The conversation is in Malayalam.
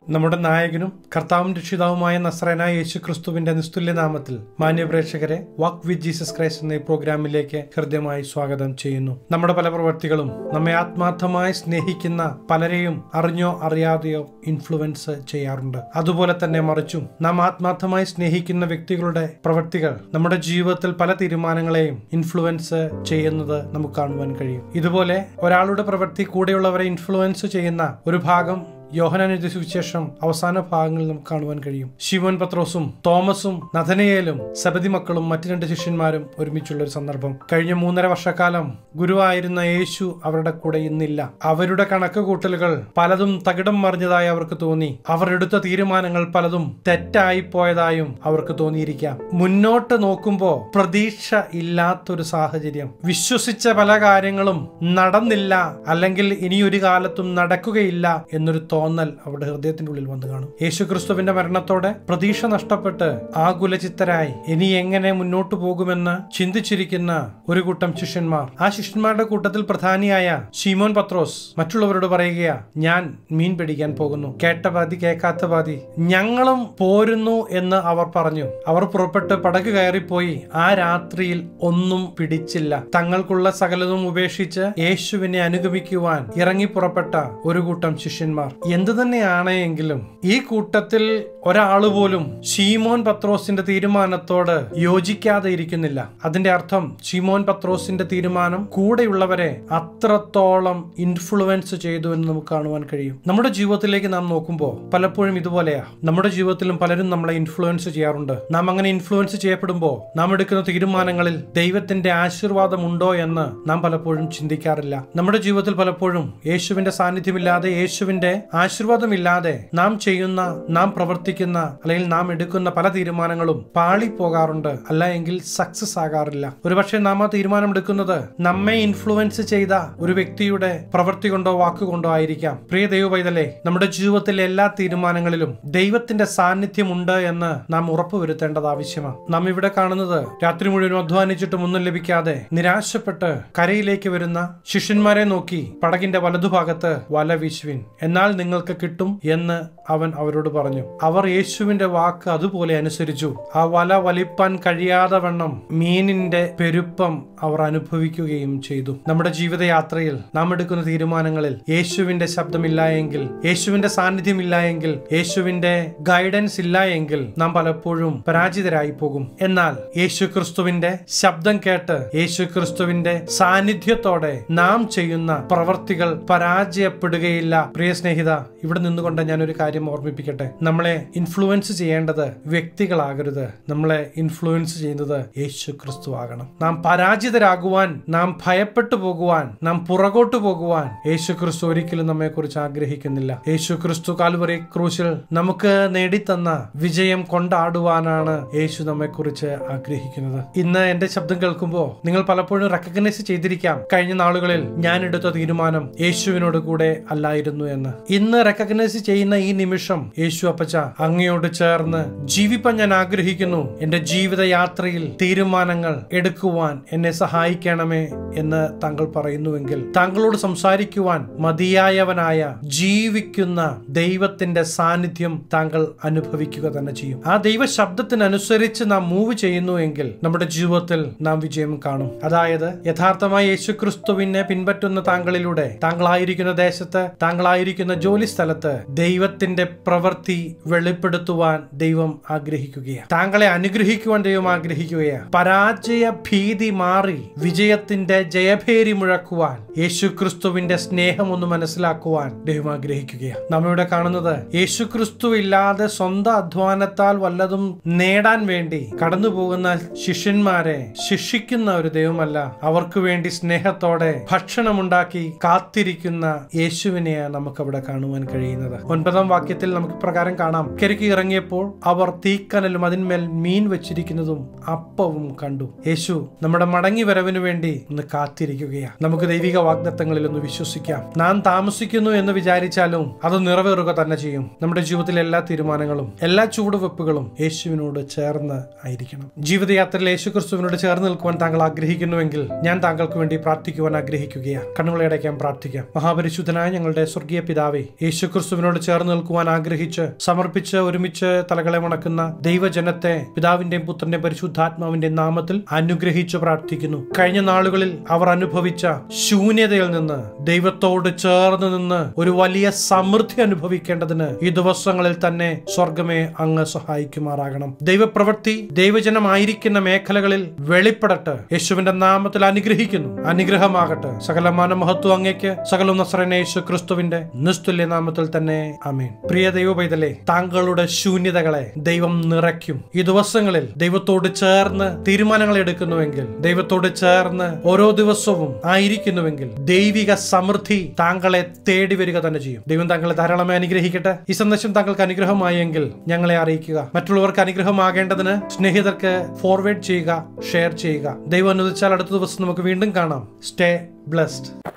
നമ്മുടെ നായകനും കർത്താവും രക്ഷിതാവുമായ നസ്രനായ യേശു ക്രിസ്തുവിന്റെ നിസ്തുല്യ നാമത്തിൽ മാന്യപ്രേക്ഷകരെ വാക്ക് വിത്ത് ജീസസ് ക്രൈസ്റ്റ് എന്ന ഈ പ്രോഗ്രാമിലേക്ക് ഹൃദ്യമായി സ്വാഗതം ചെയ്യുന്നു നമ്മുടെ പല പ്രവർത്തികളും നമ്മെ ആത്മാർത്ഥമായി സ്നേഹിക്കുന്ന പലരെയും അറിഞ്ഞോ അറിയാതെയോ ഇൻഫ്ലുവൻസ് ചെയ്യാറുണ്ട് അതുപോലെ തന്നെ മറിച്ചും നാം ആത്മാർത്ഥമായി സ്നേഹിക്കുന്ന വ്യക്തികളുടെ പ്രവൃത്തികൾ നമ്മുടെ ജീവിതത്തിൽ പല തീരുമാനങ്ങളെയും ഇൻഫ്ലുവൻസ് ചെയ്യുന്നത് നമുക്ക് കാണുവാൻ കഴിയും ഇതുപോലെ ഒരാളുടെ പ്രവൃത്തി കൂടെയുള്ളവരെ ഇൻഫ്ലുവൻസ് ചെയ്യുന്ന ഒരു ഭാഗം യോഹനാനെഴുതിയ സുവിശേഷം അവസാന ഭാഗങ്ങളിൽ നമുക്ക് കാണുവാൻ കഴിയും ശിവൻ പത്രോസും തോമസും നഥനയേലും സബതി മക്കളും മറ്റു രണ്ട് ശിഷ്യന്മാരും ഒരുമിച്ചുള്ള ഒരു സന്ദർഭം കഴിഞ്ഞ മൂന്നര വർഷക്കാലം ഗുരുവായിരുന്ന യേശു അവരുടെ കൂടെ ഇന്നില്ല അവരുടെ കണക്ക് കൂട്ടലുകൾ പലതും തകിടം മറിഞ്ഞതായി അവർക്ക് തോന്നി അവർ എടുത്ത തീരുമാനങ്ങൾ പലതും തെറ്റായി പോയതായും അവർക്ക് തോന്നിയിരിക്കാം മുന്നോട്ട് നോക്കുമ്പോൾ പ്രതീക്ഷ ഇല്ലാത്തൊരു സാഹചര്യം വിശ്വസിച്ച പല കാര്യങ്ങളും നടന്നില്ല അല്ലെങ്കിൽ ഇനി ഒരു കാലത്തും നടക്കുകയില്ല എന്നൊരു തോന്നൽ അവരുടെ ഹൃദയത്തിന്റെ ഉള്ളിൽ വന്നു കാണും യേശു ക്രിസ്തുവിന്റെ മരണത്തോടെ പ്രതീക്ഷ നഷ്ടപ്പെട്ട് ആകുലചിത്തരായി ഇനി എങ്ങനെ മുന്നോട്ടു പോകുമെന്ന് ചിന്തിച്ചിരിക്കുന്ന ഒരു കൂട്ടം ശിഷ്യന്മാർ ആ ശിഷ്യന്മാരുടെ കൂട്ടത്തിൽ പ്രധാനിയായ ഷീമോൻ പത്രോസ് മറ്റുള്ളവരോട് പറയുകയാ ഞാൻ മീൻ പിടിക്കാൻ പോകുന്നു കേട്ട പാതി കേൾക്കാത്ത പാതി ഞങ്ങളും പോരുന്നു എന്ന് അവർ പറഞ്ഞു അവർ പുറപ്പെട്ട് പടക് കയറിപ്പോയി ആ രാത്രിയിൽ ഒന്നും പിടിച്ചില്ല തങ്ങൾക്കുള്ള സകലതും ഉപേക്ഷിച്ച് യേശുവിനെ അനുഗമിക്കുവാൻ ഇറങ്ങി പുറപ്പെട്ട ഒരു കൂട്ടം ശിഷ്യന്മാർ എന്തു തന്നെയാണ് എങ്കിലും ഈ കൂട്ടത്തിൽ ഒരാൾ പോലും ഷീമോൻ പത്രോസിന്റെ തീരുമാനത്തോട് യോജിക്കാതെ ഇരിക്കുന്നില്ല അതിന്റെ അർത്ഥം ഷീമോൻ പത്രോസിന്റെ തീരുമാനം കൂടെയുള്ളവരെ അത്രത്തോളം ഇൻഫ്ലുവൻസ് ചെയ്തു എന്ന് നമുക്ക് കാണുവാൻ കഴിയും നമ്മുടെ ജീവിതത്തിലേക്ക് നാം നോക്കുമ്പോൾ പലപ്പോഴും ഇതുപോലെയാ നമ്മുടെ ജീവിതത്തിലും പലരും നമ്മളെ ഇൻഫ്ലുവൻസ് ചെയ്യാറുണ്ട് നാം അങ്ങനെ ഇൻഫ്ലുവൻസ് ചെയ്യപ്പെടുമ്പോൾ നാം എടുക്കുന്ന തീരുമാനങ്ങളിൽ ദൈവത്തിന്റെ ആശീർവാദം ഉണ്ടോ എന്ന് നാം പലപ്പോഴും ചിന്തിക്കാറില്ല നമ്മുടെ ജീവിതത്തിൽ പലപ്പോഴും യേശുവിന്റെ സാന്നിധ്യമില്ലാതെ യേശുവിന്റെ ആശീർവാദമില്ലാതെ നാം ചെയ്യുന്ന നാം പ്രവർത്തിക്കുന്ന അല്ലെങ്കിൽ നാം എടുക്കുന്ന പല തീരുമാനങ്ങളും പാളി പോകാറുണ്ട് അല്ല എങ്കിൽ സക്സസ് ആകാറില്ല ഒരുപക്ഷെ നാം ആ തീരുമാനം എടുക്കുന്നത് നമ്മെ ഇൻഫ്ലുവൻസ് ചെയ്ത ഒരു വ്യക്തിയുടെ പ്രവൃത്തി കൊണ്ടോ വാക്കുകൊണ്ടോ ആയിരിക്കാം പ്രിയ ദൈവവൈതലേ നമ്മുടെ ജീവിതത്തിലെ എല്ലാ തീരുമാനങ്ങളിലും ദൈവത്തിന്റെ സാന്നിധ്യമുണ്ട് എന്ന് നാം ഉറപ്പുവരുത്തേണ്ടത് ആവശ്യമാണ് നാം ഇവിടെ കാണുന്നത് രാത്രി മുഴുവൻ അധ്വാനിച്ചിട്ടും ഒന്നും ലഭിക്കാതെ നിരാശപ്പെട്ട് കരയിലേക്ക് വരുന്ന ശിഷ്യന്മാരെ നോക്കി പടകിന്റെ വലതുഭാഗത്ത് വല വീശുവിൻ എന്നാൽ നിങ്ങൾക്ക് കിട്ടും എന്ന് അവൻ അവരോട് പറഞ്ഞു അവർ യേശുവിന്റെ വാക്ക് അതുപോലെ അനുസരിച്ചു ആ വല വലിപ്പാൻ കഴിയാതെ വണ്ണം മീനിന്റെ പെരുപ്പം അവർ അനുഭവിക്കുകയും ചെയ്തു നമ്മുടെ ജീവിതയാത്രയിൽ നാം എടുക്കുന്ന തീരുമാനങ്ങളിൽ യേശുവിന്റെ ശബ്ദമില്ല എങ്കിൽ യേശുവിന്റെ സാന്നിധ്യമില്ല എങ്കിൽ യേശുവിന്റെ ഗൈഡൻസ് ഇല്ല എങ്കിൽ നാം പലപ്പോഴും പരാജിതരായി പോകും എന്നാൽ യേശു ക്രിസ്തുവിന്റെ ശബ്ദം കേട്ട് യേശു ക്രിസ്തുവിന്റെ സാന്നിധ്യത്തോടെ നാം ചെയ്യുന്ന പ്രവർത്തികൾ പരാജയപ്പെടുകയില്ല പ്രിയ സ്നേഹിത ഇവിടെ നിന്നുകൊണ്ട് ഞാൻ ഒരു കാര്യം ഓർമ്മിപ്പിക്കട്ടെ നമ്മളെ ഇൻഫ്ലുവൻസ് ചെയ്യേണ്ടത് വ്യക്തികളാകരുത് നമ്മളെ ഇൻഫ്ലുവൻസ് ചെയ്യുന്നത് യേശു ക്രിസ്തു ആകണം നാം പരാജിതരാകുവാൻ നാം ഭയപ്പെട്ടു പോകുവാൻ നാം പുറകോട്ട് പോകുവാൻ യേശു ക്രിസ്തു ഒരിക്കലും നമ്മെ കുറിച്ച് ആഗ്രഹിക്കുന്നില്ല യേശു ക്രിസ്തു കാൽവറി ക്രൂശിൽ നമുക്ക് നേടിത്തന്ന വിജയം കൊണ്ടാടുവാനാണ് യേശു നമ്മെ കുറിച്ച് ആഗ്രഹിക്കുന്നത് ഇന്ന് എന്റെ ശബ്ദം കേൾക്കുമ്പോൾ നിങ്ങൾ പലപ്പോഴും റെക്കഗ്നൈസ് ചെയ്തിരിക്കാം കഴിഞ്ഞ നാളുകളിൽ ഞാൻ എടുത്ത തീരുമാനം യേശുവിനോട് കൂടെ അല്ലായിരുന്നു എന്ന് ഇന്ന് റെക്കഗ്നൈസ് ചെയ്യുന്ന ഈ നിമിഷം യേശു അപ്പച്ച അങ്ങയോട് ചേർന്ന് ജീവിപ്പാൻ ഞാൻ ആഗ്രഹിക്കുന്നു എന്റെ ജീവിത യാത്രയിൽ തീരുമാനങ്ങൾ എടുക്കുവാൻ എന്നെ സഹായിക്കണമേ എന്ന് താങ്കൾ പറയുന്നുവെങ്കിൽ താങ്കളോട് സംസാരിക്കുവാൻ മതിയായവനായ ജീവിക്കുന്ന ദൈവത്തിന്റെ സാന്നിധ്യം താങ്കൾ അനുഭവിക്കുക തന്നെ ചെയ്യും ആ ദൈവ ശബ്ദത്തിനനുസരിച്ച് നാം മൂവ് ചെയ്യുന്നുവെങ്കിൽ നമ്മുടെ ജീവിതത്തിൽ നാം വിജയം കാണും അതായത് യഥാർത്ഥമായി യേശു ക്രിസ്തുവിനെ പിൻപറ്റുന്ന താങ്കളിലൂടെ താങ്കളായിരിക്കുന്ന ദേശത്ത് താങ്കളായിരിക്കുന്ന ജോലി സ്ഥലത്ത് ദൈവത്തിന്റെ പ്രവൃത്തി വെളിപ്പെടുത്തുവാൻ ദൈവം ആഗ്രഹിക്കുകയാണ് താങ്കളെ അനുഗ്രഹിക്കുവാൻ ദൈവം ആഗ്രഹിക്കുകയാണ് പരാജയ ഭീതി മാറി വിജയത്തിന്റെ ജയഭേരി മുഴക്കുവാൻ യേശു ക്രിസ്തുവിന്റെ സ്നേഹം ഒന്ന് മനസ്സിലാക്കുവാൻ ദൈവം ആഗ്രഹിക്കുകയാണ് നമ്മിവിടെ കാണുന്നത് യേശു ക്രിസ്തു ഇല്ലാതെ സ്വന്തം അധ്വാനത്താൽ വല്ലതും നേടാൻ വേണ്ടി കടന്നു പോകുന്ന ശിഷ്യന്മാരെ ശിക്ഷിക്കുന്ന ഒരു ദൈവമല്ല അവർക്ക് വേണ്ടി സ്നേഹത്തോടെ ഭക്ഷണമുണ്ടാക്കി കാത്തിരിക്കുന്ന യേശുവിനെയാണ് നമുക്ക് അവിടെ കാണുവാൻ കഴിയുന്നത് ഒൻപതാം വാക്യത്തിൽ നമുക്ക് പ്രകാരം കാണാം കിരക്കി ഇറങ്ങിയപ്പോൾ അവർ തീക്കനലും അതിന്മേൽ മീൻ വെച്ചിരിക്കുന്നതും അപ്പവും കണ്ടു യേശു നമ്മുടെ മടങ്ങി വരവിനു വേണ്ടി ഒന്ന് കാത്തിരിക്കുകയാണ് നമുക്ക് ദൈവിക വാഗ്ദത്തങ്ങളിൽ ഒന്ന് വിശ്വസിക്കാം നാം താമസിക്കുന്നു എന്ന് വിചാരിച്ചാലും അത് നിറവേറുക തന്നെ ചെയ്യും നമ്മുടെ ജീവിതത്തിലെ എല്ലാ തീരുമാനങ്ങളും എല്ലാ ചുവടുവെപ്പുകളും യേശുവിനോട് ചേർന്ന് ആയിരിക്കണം ജീവിതയാത്രയിൽ യേശു ക്രിസ്തുവിനോട് ചേർന്ന് നിൽക്കുവാൻ താങ്കൾ ആഗ്രഹിക്കുന്നുവെങ്കിൽ ഞാൻ താങ്കൾക്ക് വേണ്ടി പ്രാർത്ഥിക്കുവാൻ ആഗ്രഹിക്കുകയാണ് കണ്ണുകളെ അടയ്ക്കാൻ പ്രാർത്ഥിക്കാം മഹാപരിശുദ്ധനായ ഞങ്ങളുടെ സ്വർഗീയ പിതാവേ യേശു ക്രിസ്തുവിനോട് ചേർന്ന് നിൽക്കുവാൻ ആഗ്രഹിച്ച് സമർപ്പിച്ച് ഒരുമിച്ച് തലകളെ മണക്കുന്ന ദൈവജനത്തെ പിതാവിന്റെയും പുത്രന്റെയും പരിശുദ്ധാത്മാവിന്റെയും നാമത്തിൽ അനുഗ്രഹിച്ചു പ്രാർത്ഥിക്കുന്നു കഴിഞ്ഞ നാളുകളിൽ അവർ അനുഭവിച്ച ശൂന്യതയിൽ നിന്ന് ദൈവത്തോട് ചേർന്ന് നിന്ന് ഒരു വലിയ സമൃദ്ധി അനുഭവിക്കേണ്ടതിന് ഈ ദിവസങ്ങളിൽ തന്നെ സ്വർഗമേ അങ്ങ് സഹായിക്കുമാറാകണം ദൈവപ്രവൃത്തി ദൈവജനമായിരിക്കുന്ന മേഖലകളിൽ വെളിപ്പെടട്ടെ യേശുവിന്റെ നാമത്തിൽ അനുഗ്രഹിക്കുന്നു അനുഗ്രഹമാകട്ടെ സകലമാന മഹത്വം അങ്ങേക്ക് സകലം നസ്രനെ യേശു ക്രിസ്തുവിന്റെ നിസ്തുല്യ നാമത്തിൽ തന്നെ അമീൻ പ്രിയ ദൈവപൈതലെ താങ്കളുടെ ശൂന്യതകളെ ദൈവം നിറയ്ക്കും ഈ ദിവസങ്ങളിൽ ദൈവത്തോട് ചേർന്ന് തീരുമാനങ്ങൾ എടുക്കുന്നുവെങ്കിൽ ദൈവത്തോട് ചേർന്ന് ഓരോ ദിവസവും ആയിരിക്കുന്നുവെങ്കിൽ ദൈവിക സമൃദ്ധി താങ്കളെ തേടി വരിക തന്നെ ചെയ്യും ദൈവം താങ്കളെ ധാരാളമായി അനുഗ്രഹിക്കട്ടെ ഈ സന്ദേശം താങ്കൾക്ക് അനുഗ്രഹമായെങ്കിൽ ഞങ്ങളെ അറിയിക്കുക മറ്റുള്ളവർക്ക് അനുഗ്രഹമാകേണ്ടതിന് സ്നേഹിതർക്ക് ഫോർവേഡ് ചെയ്യുക ഷെയർ ചെയ്യുക ദൈവം അനുവദിച്ചാൽ അടുത്ത ദിവസം നമുക്ക് വീണ്ടും കാണാം സ്റ്റേ ബ്ലെസ്ഡ്